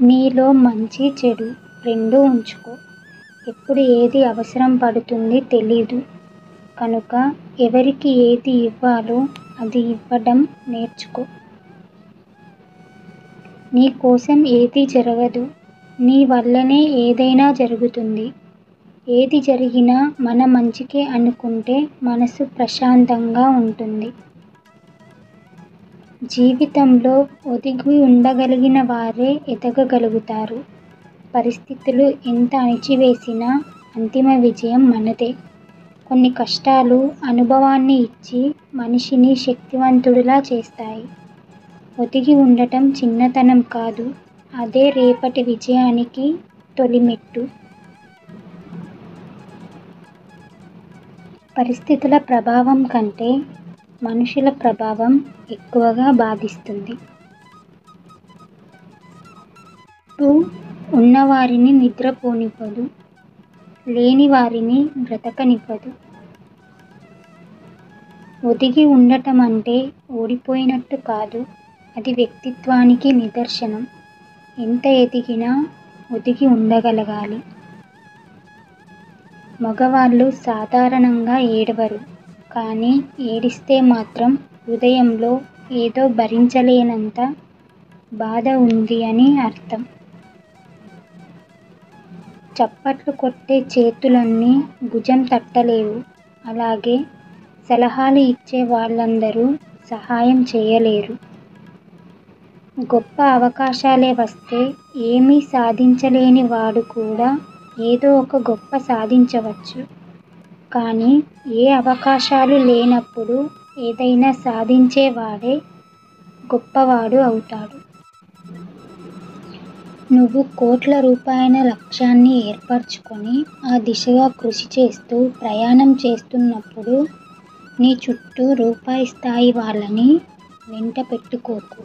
నీలో మంచి చెడు రెండూ ఉంచుకో ఎప్పుడు ఏది అవసరం పడుతుంది తెలీదు కనుక ఎవరికి ఏది ఇవ్వాలో అది ఇవ్వడం నేర్చుకో నీ కోసం ఏదీ జరగదు నీ వల్లనే ఏదైనా జరుగుతుంది ఏది జరిగినా మన మంచికే అనుకుంటే మనసు ప్రశాంతంగా ఉంటుంది జీవితంలో ఒదిగి ఉండగలిగిన వారే ఎదగగలుగుతారు పరిస్థితులు ఎంత అణిచివేసినా అంతిమ విజయం మనదే కొన్ని కష్టాలు అనుభవాన్ని ఇచ్చి మనిషిని శక్తివంతుడిలా చేస్తాయి ఒదిగి ఉండటం చిన్నతనం కాదు అదే రేపటి విజయానికి తొలిమెట్టు పరిస్థితుల ప్రభావం కంటే మనుషుల ప్రభావం ఎక్కువగా బాధిస్తుంది చుట్టూ ఉన్నవారిని నిద్రపోనివ్వదు లేని వారిని బ్రతకనివ్వదు ఒదిగి ఉండటం అంటే ఓడిపోయినట్టు కాదు అది వ్యక్తిత్వానికి నిదర్శనం ఎంత ఎదిగినా ఒదిగి ఉండగలగాలి మగవాళ్ళు సాధారణంగా ఏడవరు కానీ ఏడిస్తే మాత్రం హృదయంలో ఏదో భరించలేనంత బాధ ఉంది అని అర్థం చప్పట్లు కొట్టే చేతులన్నీ భుజం తట్టలేవు అలాగే సలహాలు ఇచ్చే వాళ్ళందరూ సహాయం చేయలేరు గొప్ప అవకాశాలే వస్తే ఏమీ సాధించలేని వాడు కూడా ఏదో ఒక గొప్ప సాధించవచ్చు కానీ ఏ అవకాశాలు లేనప్పుడు ఏదైనా సాధించేవాడే గొప్పవాడు అవుతాడు నువ్వు కోట్ల రూపాయల లక్ష్యాన్ని ఏర్పరచుకొని ఆ దిశగా కృషి చేస్తూ ప్రయాణం చేస్తున్నప్పుడు నీ చుట్టూ రూపాయి స్థాయి వాళ్ళని వెంట పెట్టుకోకు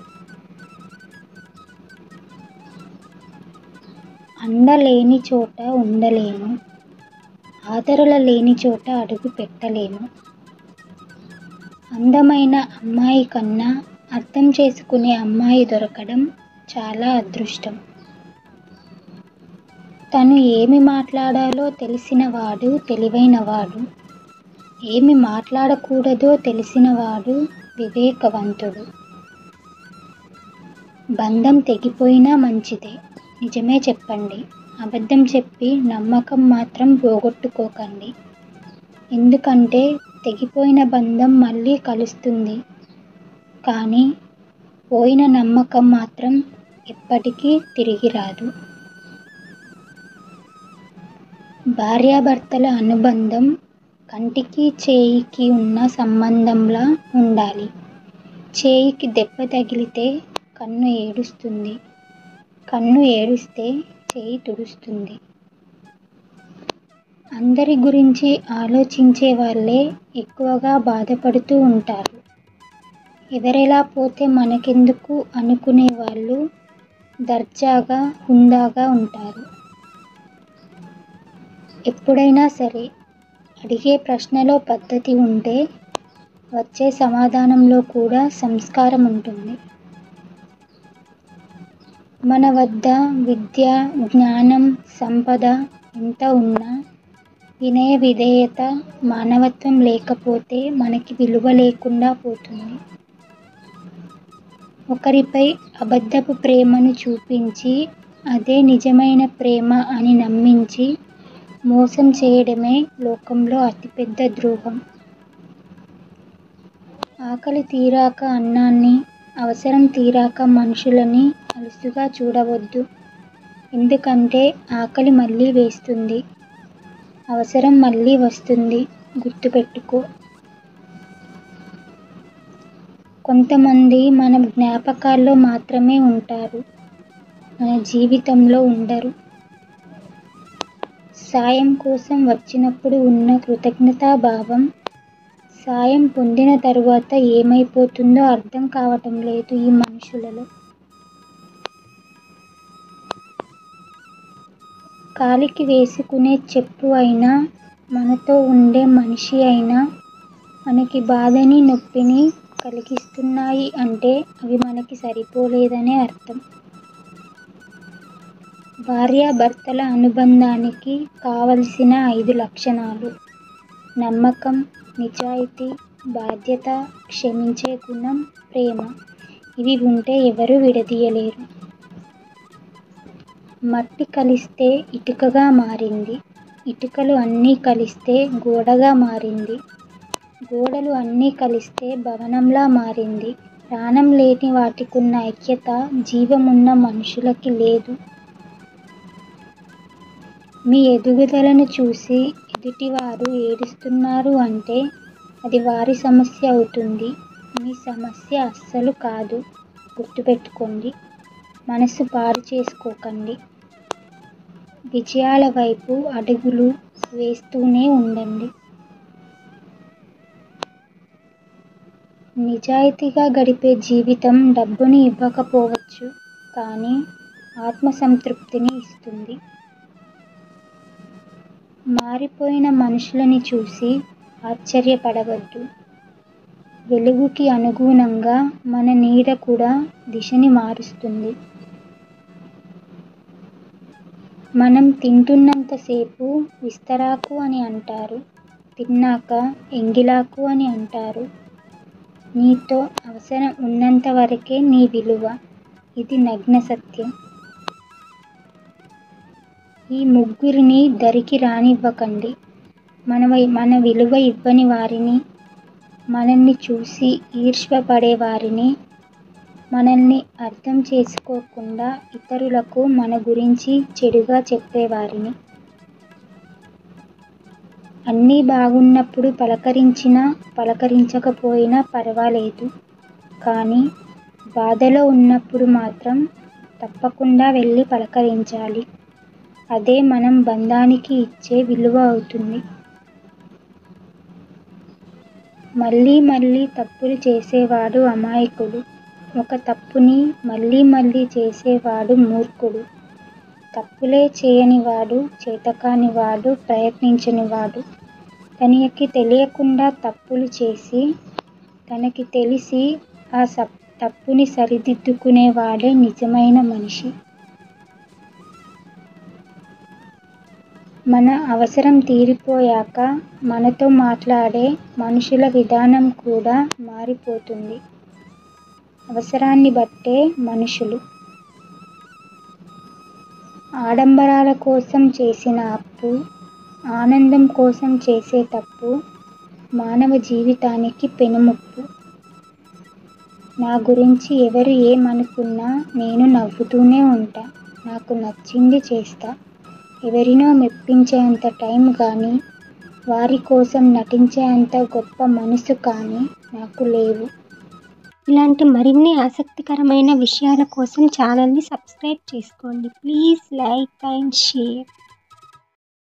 అండ లేని చోట ఉండలేము ఆదరణ లేని చోట అడుగు పెట్టలేము అందమైన అమ్మాయి కన్నా అర్థం చేసుకునే అమ్మాయి దొరకడం చాలా అదృష్టం తను ఏమి మాట్లాడాలో తెలిసినవాడు తెలివైనవాడు ఏమి మాట్లాడకూడదో తెలిసినవాడు వివేకవంతుడు బంధం తెగిపోయినా మంచిదే నిజమే చెప్పండి అబద్ధం చెప్పి నమ్మకం మాత్రం పోగొట్టుకోకండి ఎందుకంటే తెగిపోయిన బంధం మళ్ళీ కలుస్తుంది కానీ పోయిన నమ్మకం మాత్రం ఎప్పటికీ తిరిగి రాదు భార్యాభర్తల అనుబంధం కంటికి చేయికి ఉన్న సంబంధంలా ఉండాలి చేయికి దెబ్బ తగిలితే కన్ను ఏడుస్తుంది కన్ను ఏడుస్తే చేయి తుడుస్తుంది అందరి గురించి ఆలోచించే వాళ్ళే ఎక్కువగా బాధపడుతూ ఉంటారు ఎవరెలా పోతే మనకెందుకు అనుకునే వాళ్ళు దర్జాగా హుందాగా ఉంటారు ఎప్పుడైనా సరే అడిగే ప్రశ్నలో పద్ధతి ఉంటే వచ్చే సమాధానంలో కూడా సంస్కారం ఉంటుంది మన వద్ద విద్య జ్ఞానం సంపద ఎంత ఉన్నా వినయ విధేయత మానవత్వం లేకపోతే మనకి విలువ లేకుండా పోతుంది ఒకరిపై అబద్ధపు ప్రేమను చూపించి అదే నిజమైన ప్రేమ అని నమ్మించి మోసం చేయడమే లోకంలో అతిపెద్ద ద్రోహం ఆకలి తీరాక అన్నాన్ని అవసరం తీరాక మనుషులని అలుసుగా చూడవద్దు ఎందుకంటే ఆకలి మళ్ళీ వేస్తుంది అవసరం మళ్ళీ వస్తుంది గుర్తుపెట్టుకో కొంతమంది మన జ్ఞాపకాల్లో మాత్రమే ఉంటారు మన జీవితంలో ఉండరు సాయం కోసం వచ్చినప్పుడు ఉన్న కృతజ్ఞతాభావం సాయం పొందిన తరువాత ఏమైపోతుందో అర్థం కావటం లేదు ఈ మనుషులలో కాలికి వేసుకునే చెప్పు అయినా మనతో ఉండే మనిషి అయినా మనకి బాధని నొప్పిని కలిగిస్తున్నాయి అంటే అవి మనకి సరిపోలేదనే అర్థం భార్యాభర్తల అనుబంధానికి కావలసిన ఐదు లక్షణాలు నమ్మకం నిజాయితీ బాధ్యత క్షమించే గుణం ప్రేమ ఇవి ఉంటే ఎవరూ విడదీయలేరు మట్టి కలిస్తే ఇటుకగా మారింది ఇటుకలు అన్నీ కలిస్తే గోడగా మారింది గోడలు అన్నీ కలిస్తే భవనంలా మారింది ప్రాణం లేని వాటికున్న ఐక్యత జీవమున్న మనుషులకి లేదు మీ ఎదుగుదలను చూసి ఎదుటివారు ఏడుస్తున్నారు అంటే అది వారి సమస్య అవుతుంది మీ సమస్య అస్సలు కాదు గుర్తుపెట్టుకోండి మనసు పాడు చేసుకోకండి విజయాల వైపు అడుగులు వేస్తూనే ఉండండి నిజాయితీగా గడిపే జీవితం డబ్బుని ఇవ్వకపోవచ్చు కానీ ఆత్మసంతృప్తిని ఇస్తుంది మారిపోయిన మనుషులని చూసి ఆశ్చర్యపడవద్దు వెలుగుకి అనుగుణంగా మన నీడ కూడా దిశని మారుస్తుంది మనం తింటున్నంతసేపు విస్తరాకు అని అంటారు తిన్నాక ఎంగిలాకు అని అంటారు నీతో అవసరం ఉన్నంత వరకే నీ విలువ ఇది నగ్న సత్యం ఈ ముగ్గురిని దరికి రానివ్వకండి మన మన విలువ ఇవ్వని వారిని మనల్ని చూసి ఈర్ష్యపడే వారిని మనల్ని అర్థం చేసుకోకుండా ఇతరులకు మన గురించి చెడుగా చెప్పేవారిని అన్నీ బాగున్నప్పుడు పలకరించినా పలకరించకపోయినా పర్వాలేదు కానీ బాధలో ఉన్నప్పుడు మాత్రం తప్పకుండా వెళ్ళి పలకరించాలి అదే మనం బంధానికి ఇచ్చే విలువ అవుతుంది మళ్ళీ మళ్ళీ తప్పులు చేసేవాడు అమాయకుడు ఒక తప్పుని మళ్ళీ మళ్ళీ చేసేవాడు మూర్ఖుడు తప్పులే చేయనివాడు చేతకానివాడు ప్రయత్నించనివాడు తనకి తెలియకుండా తప్పులు చేసి తనకి తెలిసి ఆ సప్ తప్పుని సరిదిద్దుకునేవాడే నిజమైన మనిషి మన అవసరం తీరిపోయాక మనతో మాట్లాడే మనుషుల విధానం కూడా మారిపోతుంది అవసరాన్ని బట్టే మనుషులు ఆడంబరాల కోసం చేసిన అప్పు ఆనందం కోసం చేసే తప్పు మానవ జీవితానికి పెనుముప్పు నా గురించి ఎవరు ఏమనుకున్నా నేను నవ్వుతూనే ఉంటా నాకు నచ్చింది చేస్తా ఎవరినో మెప్పించేంత టైం కానీ వారి కోసం నటించేంత గొప్ప మనసు కానీ నాకు లేవు ఇలాంటి మరిన్ని ఆసక్తికరమైన విషయాల కోసం ఛానల్ని సబ్స్క్రైబ్ చేసుకోండి ప్లీజ్ లైక్ అండ్ షేర్